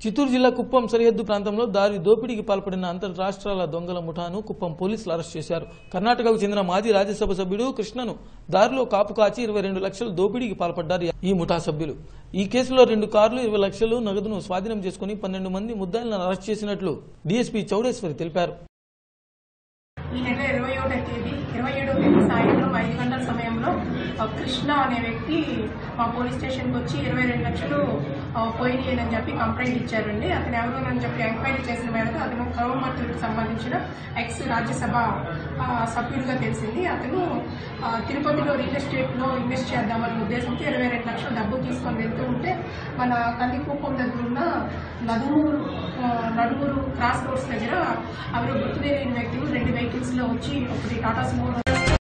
చిత్తూరు జిల్లా కుప్పం సరిహద్దు ప్రాంతంలో దారి దోపిడీకి పాల్పడిన అంతర్ రాష్ట్రాల దొంగల ముఠాను కుప్పం పోలీసులు అరెస్ట్ చేశారు కర్ణాటకకు చెందిన మాజీ రాజ్యసభ సభ్యుడు కృష్ణను దారిలో కాపు కాచి ఇరవై రెండు లక్షల దోపిడీకి పాల్పడ్డారు ఈ ముఠా సభ్యులు ఈ కేసులో రెండు కార్లు ఇరవై లక్షలు నగదును స్వాధీనం చేసుకుని పన్నెండు మంది ముద్దాయిలను అరెస్ట్ చేసినట్లు డీఎస్పీ చౌడేశ్వరి తెలిపారు ఈ నెల ఇరవై ఒకటో తేదీ ఇరవై ఏడవ తేదీ సాయంత్రం ఐదు గంటల సమయంలో ఆ, కృష్ణ అనే వ్యక్తి మా పోలీస్ స్టేషన్కి వచ్చి ఇరవై రెండు లక్షలు ఆ, పోయినాయి అని చెప్పి కంప్లైంట్ ఇచ్చారండి అతను ఎవరు అని చెప్పి ఎంక్వైరీ చేసిన మేరకు అతను కౌమర్తులకు సంబంధించిన ఎక్స్ రాజ్యసభ ఆ, సభ్యుడిగా తెలిసింది అతను ఆ, తిరుపతిలో రియల్ ఎస్టేట్లో ఇన్వెస్ట్ చేద్దామనే ఉద్దేశంతో ఇరవై రెండు లక్షలు డబ్బు తీసుకొని వెళ్తూ ఉంటే మన కందికూపం దగ్గర ఉన్న నదుమూరు ఆ, నడుమూరు క్రాస్ రోడ్స్ దగ్గర ఎవరు గుర్తు తెలియని వ్యక్తులు రెండు వెహికల్స్ లో వచ్చి ఒకటి టాటా సుమో